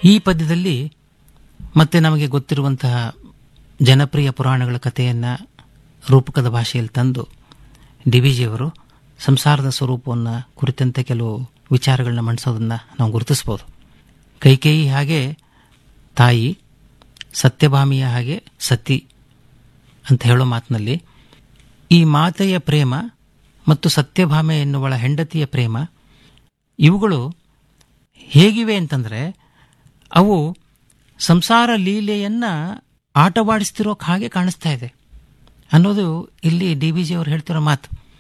ಈ ಪದ್ಯದಲ್ಲಿ ಮತ್ತೆ ನಮಗೆ ಗೊತ್ತಿರುವಂತಹ ಜನಪ್ರಿಯ ಪುರಾಣಗಳ ಕಥೆಯನ್ನು ರೂಪಕದ ಭಾಷೆಯಲ್ಲಿ ತಂದು ಡಿ ವಿ ಜಿಯವರು ಸಂಸಾರದ ಸ್ವರೂಪವನ್ನು ಕುರಿತಂತೆ ಕೆಲವು ವಿಚಾರಗಳನ್ನ ಮಂಡಿಸೋದನ್ನು ನಾವು ಗುರುತಿಸ್ಬೋದು ಕೈಕೇಯಿ ಹಾಗೆ ತಾಯಿ ಸತ್ಯಭಾಮಿಯ ಹಾಗೆ ಸತಿ ಅಂತ ಹೇಳೋ ಮಾತಿನಲ್ಲಿ ಈ ಮಾತೆಯ ಪ್ರೇಮ ಮತ್ತು ಸತ್ಯಭಾಮೆ ಎನ್ನುವಳ ಹೆಂಡತಿಯ ಪ್ರೇಮ ಇವುಗಳು ಹೇಗಿವೆ ಅಂತಂದರೆ ಅವು ಸಂಸಾರ ಲೀಲೆಯನ್ನು ಆಟವಾಡಿಸ್ತಿರೋಕೆ ಹಾಗೆ ಕಾಣಿಸ್ತಾ ಇದೆ ಅನ್ನೋದು ಇಲ್ಲಿ ಡಿ ವಿ ಜಿ ಅವರು ಹೇಳ್ತಿರೋ ಮಾತು